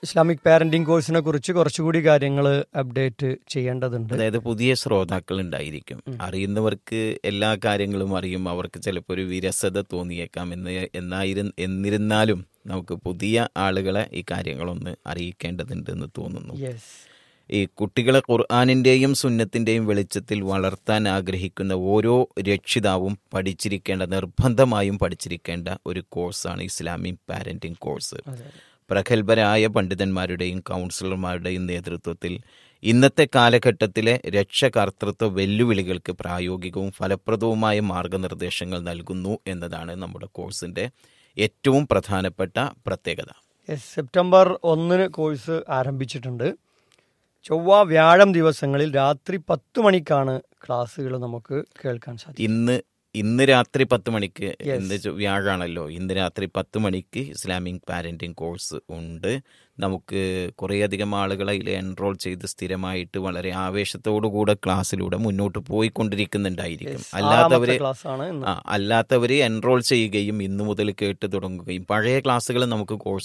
Islamic parenting കോഴ്സിനെ കുറിച്ച് കുറച്ചുകൂടി കാര്യങ്ങൾ അപ്ഡേറ്റ് ചെയ്യേണ്ടതുണ്ട് അതായത് പുതിയ ശ്രോതാക്കൾ ഉണ്ടായിരിക്കും അറിയുന്നവർക്ക് എല്ലാ കാര്യങ്ങളും അറിയും അവർക്ക് ചിലപ്പോൾ ഒരു വിരസത തോന്നിയേക്കാം എന്ന് എന്നായിരു എന്നിരുന്നാലും നമുക്ക് പുതിയ ആളുകളെ ഈ കാര്യങ്ങളൊന്ന് അറിയിക്കേണ്ടതുണ്ട് എന്ന് തോന്നുന്നു യെസ് ഈ കുട്ടികളെ ഖുർആാനിൻ്റെയും സുന്നത്തിൻ്റെയും വെളിച്ചത്തിൽ വളർത്താൻ ആഗ്രഹിക്കുന്ന ഓരോ രക്ഷിതാവും പഠിച്ചിരിക്കേണ്ട നിർബന്ധമായും പഠിച്ചിരിക്കേണ്ട ഒരു കോഴ്സാണ് ഇസ്ലാമിക് പാരന്റിംഗ് കോഴ്സ് അതെ പ്രഗത്ഭരായ പണ്ഡിതന്മാരുടെയും കൗൺസിലർമാരുടെയും നേതൃത്വത്തിൽ ഇന്നത്തെ കാലഘട്ടത്തിലെ രക്ഷകർത്തൃത്വ വെല്ലുവിളികൾക്ക് പ്രായോഗികവും ഫലപ്രദവുമായ മാർഗനിർദ്ദേശങ്ങൾ നൽകുന്നു എന്നതാണ് നമ്മുടെ കോഴ്സിൻ്റെ ഏറ്റവും പ്രധാനപ്പെട്ട പ്രത്യേകത യെസ് സെപ്റ്റംബർ ഒന്നിന് കോഴ്സ് ആരംഭിച്ചിട്ടുണ്ട് ചൊവ്വ വ്യാഴം ദിവസങ്ങളിൽ രാത്രി പത്ത് മണിക്കാണ് ക്ലാസ്സുകൾ നമുക്ക് കേൾക്കാൻ സാധിക്കും ഇന്ന് ഇന്ന് രാത്രി പത്ത് മണിക്ക് ഇന്ന് ചൊ- വ്യാഴാണല്ലോ ഇന്ന് രാത്രി പത്ത് മണിക്ക് ഇസ്ലാമിക് പാരന്റിംഗ് കോഴ്സ് ഉണ്ട് നമുക്ക് കുറേയധികം ആളുകൾ അതിൽ എൻറോൾ ചെയ്ത് സ്ഥിരമായിട്ട് വളരെ ആവേശത്തോടുകൂടെ ക്ലാസ്സിലൂടെ മുന്നോട്ട് പോയിക്കൊണ്ടിരിക്കുന്നുണ്ടായിരിക്കും അല്ലാത്തവര് ക്ലാസ് ആണ് ഇന്ന് ആ അല്ലാത്തവര് എൻറോൾ ചെയ്യുകയും ഇന്നു മുതൽ കേട്ട് തുടങ്ങുകയും പഴയ ക്ലാസ്സുകൾ നമുക്ക് കോഴ്സ്